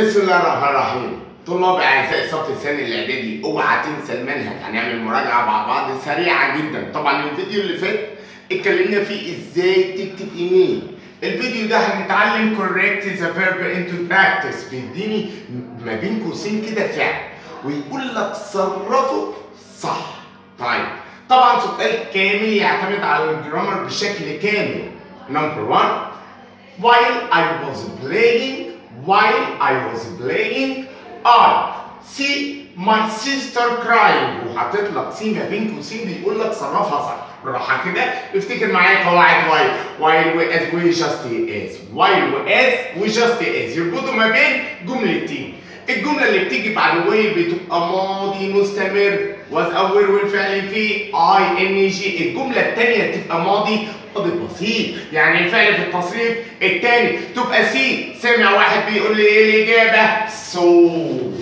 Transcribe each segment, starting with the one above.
بسم الله الرحمن الرحيم طلاب اعزائي الصف الثاني الاعدادي اوعى تنسى المنهج هنعمل مراجعه مع بعض سريعه جدا طبعا الفيديو اللي فات اتكلمنا فيه ازاي تكتب ايميل الفيديو ده هنتعلم correct the verb into practice بيديني ما بين قوسين كده فعل ويقول لك صرفه صح طيب طبعا سؤال كامل يعتمد على الجرامر بشكل كامل نمبر 1 while I was playing while I was playing I see my sister crying وحاطط لك سي ما بين قوسين بيقول لك صرفها صح بالراحه كده افتكر معايا قواعد while while we as we just is while we as we just is يربطوا ما بين جملتين الجمله اللي بتيجي بعد while بتبقى ماضي مستمر was اول والفعل فيه اي ان جي الجمله الثانيه تبقى ماضي ماضي بسيط يعني الفعل في التصريف الثاني تبقى سي سامع واحد بيقول لي ايه الاجابه سو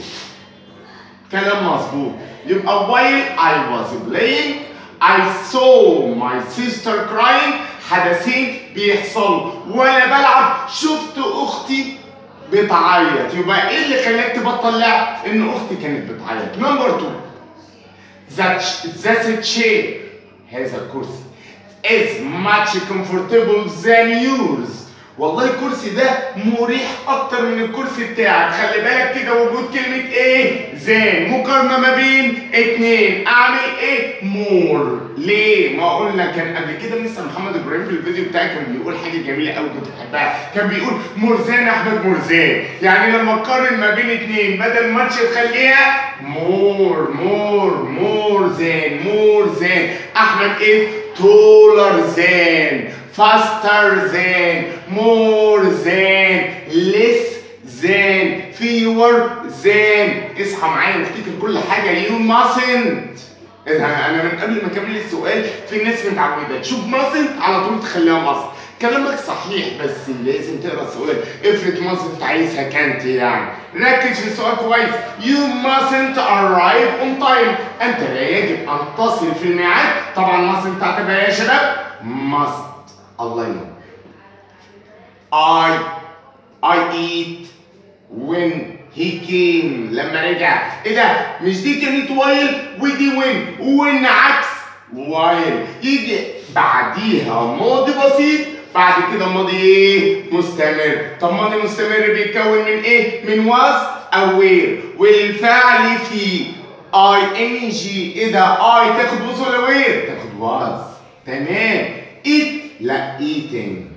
كلام مظبوط يبقى while I was playing I saw my sister crying حدثين بيحصلوا وانا بلعب شفت اختي بتعيط يبقى ايه اللي خلاك تبطل لعب ان اختي كانت بتعيط نمبر 2 that that chair هذا الكرسي is much comfortable than yours والله الكرسي ده مريح اكتر من الكرسي بتاعك خلي بالك كده وجود كلمة ايه زين مقارنة ما بين اتنين اعمل ايه مور ليه ما قلنا كان قبل كده مستر محمد ابراهيم في الفيديو بتاعي كان بيقول حاجة جميلة قوي كنت بحبها كان بيقول مرزان احمد مرزان يعني لما تقارن ما بين اتنين بدل ماتش تخليها مور مور مور زين مور زين احمد ايه taller than faster than more than less than fewer than اصحى معايا وافتكر كل حاجه you mustn't انا من قبل ما اكمل السؤال في ناس متعوده تشوف mustn't على طول تخليها must كلامك صحيح بس لازم تقرا السؤال افرض mustn't عايزها كانت يعني ركز في السؤال كويس you mustn't arrive on time انت لا يجب ان تصل في الميعاد طبعا mustn't تعتبر يا شباب must الله ينور I I eat when he came لما رجع ايه ده مش دي كانت وايل ودي وين وين عكس وايل يجي بعديها ماضي بسيط بعد كده ماضي ايه مستمر طب ماضي مستمر بيتكون من ايه من was او where والفعل في اي ان جي ايه ده اي تاخد was ولا where تاخد was تمام eat لا eating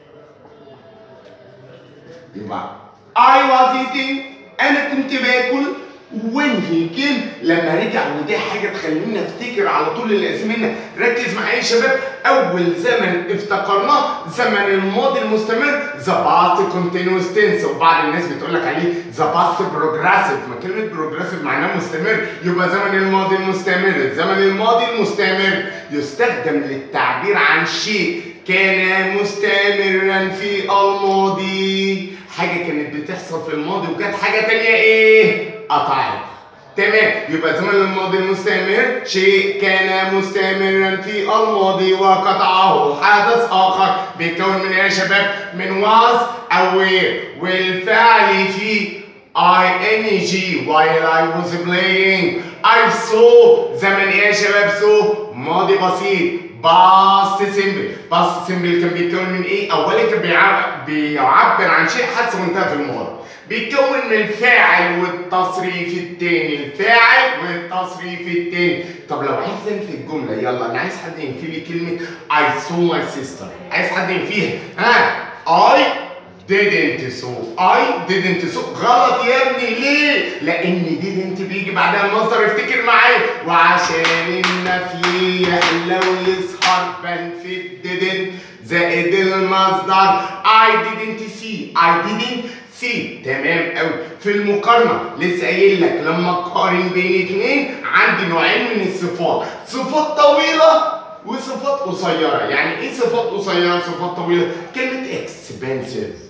يبقى I was eating أنا كنت باكل when he came لما رجع ودي حاجة تخلينا نفتكر على طول الأزمنة ركز معايا يا شباب أول زمن افتكرناه زمن الماضي المستمر the past continuous tense وبعض الناس بتقول لك عليه the past progressive ما كلمة progressive معناها مستمر يبقى زمن الماضي المستمر الزمن الماضي المستمر يستخدم للتعبير عن شيء كان مستمرا في الماضي حاجة كانت بتحصل في الماضي وكانت حاجة تانية ايه؟ قطعت تمام يبقى زمن الماضي المستمر شيء كان مستمرا في الماضي وقطعه حدث اخر بيتكون من ايه يا شباب؟ من was او where والفعل في I N G while I was playing I saw زمن ايه يا شباب saw ماضي بسيط باست سيمبل باست سيمبل كان بيتكون من ايه؟ اولا كان بيعبر, بيعبر عن شيء حدث وانتهى في الماضي بيتكون من الفاعل والتصريف التاني الفاعل والتصريف التاني طب لو عايز انفي الجمله يلا انا عايز حد ينفي لي كلمه I saw my sister عايز حد ينفيها ها I didn't so I didn't so غلط يا ابني ليه؟ لأن didn't بيجي بعدها المصدر افتكر معايا وعشان النفي يحلى ويسهر بنفيد didn't زائد المصدر I didn't see I didn't see تمام قوي في المقارنة لسه قايل لك لما اقارن بين اتنين عندي نوعين من الصفات صفات طويلة وصفات قصيرة يعني ايه صفات قصيرة صفات طويلة كلمة expensive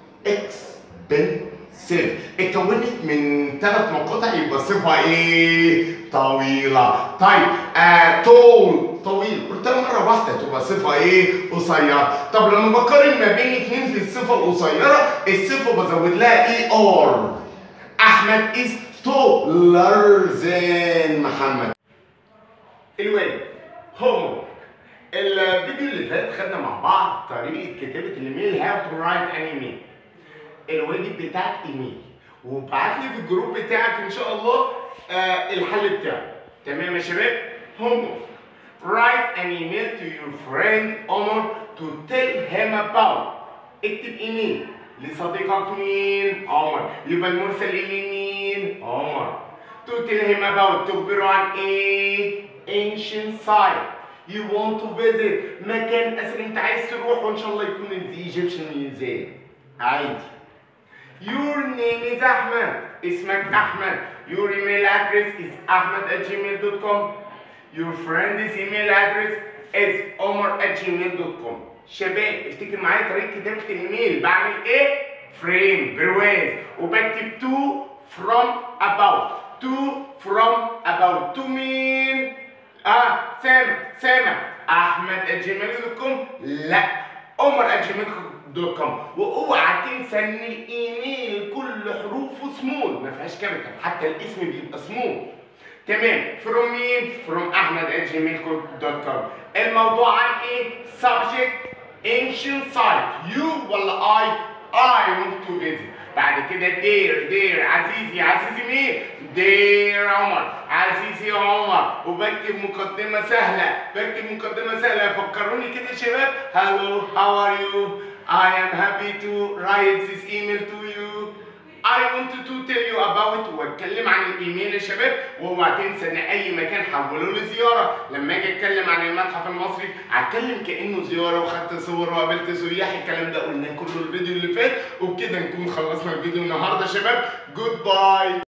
expensive اتكونت من ثلاث مقاطع يبقى صفة ايه طويلة طيب آه طول طويل قلتها مرة صغيره بحته تبقى صفه ايه قصيره طب لما بقارن ما بين اتنين في الصفه القصيره الصفه بزود لها اي ار احمد is taller than محمد الواد هوم الفيديو اللي فات خدنا مع بعض طريقه كتابه الايميل هاو تو رايت ان ايميل الواجب بتاعك ايميل وابعت لي في الجروب بتاعك ان شاء الله آه الحل بتاعه تمام يا شباب هوم write an email to your friend Omar to tell him about اكتب ايميل لصديقك مين عمر يبقى المرسل اليه مين عمر to tell him about تخبره عن ايه ancient site you want to visit مكان اثري انت عايز تروح وان شاء الله يكون الايجيبشن ميوزيوم عادي Your name is Ahmed. اسمك أحمد. Your email address is ahmed at gmail.com. Your friend's email address is omar at gmail.com. شباب افتكر معايا طريقة كتابة الإيميل بعمل إيه؟ فريم برواز وبكتب to from about to from about to مين؟ اه سامع سامع احمد at gmail.com لا عمر at gmail.com واوعى تنسى ان الايميل كل حروفه سمول ما فيهاش كابيتال حتى الاسم بيبقى سمول تمام فروم مين فروم احمد at gmail.com الموضوع عن ايه subject ancient site you ولا I I want to visit بعد كده دير دير عزيزي عزيزي مين دير عمر عزيزي عمر وبكتب مقدمة سهلة بكتب مقدمة سهلة فكروني كده يا شباب hello how are you I am happy to write this email to you I wanted to tell you about واتكلم عن الايميل يا شباب واوعى تنسى ان اي مكان حولوا لي زياره لما اجي اتكلم عن المتحف المصري هتكلم كانه زياره وخدت صور وقابلت سياح الكلام ده قلناه كله الفيديو اللي فات وبكده نكون خلصنا الفيديو النهارده يا شباب جود باي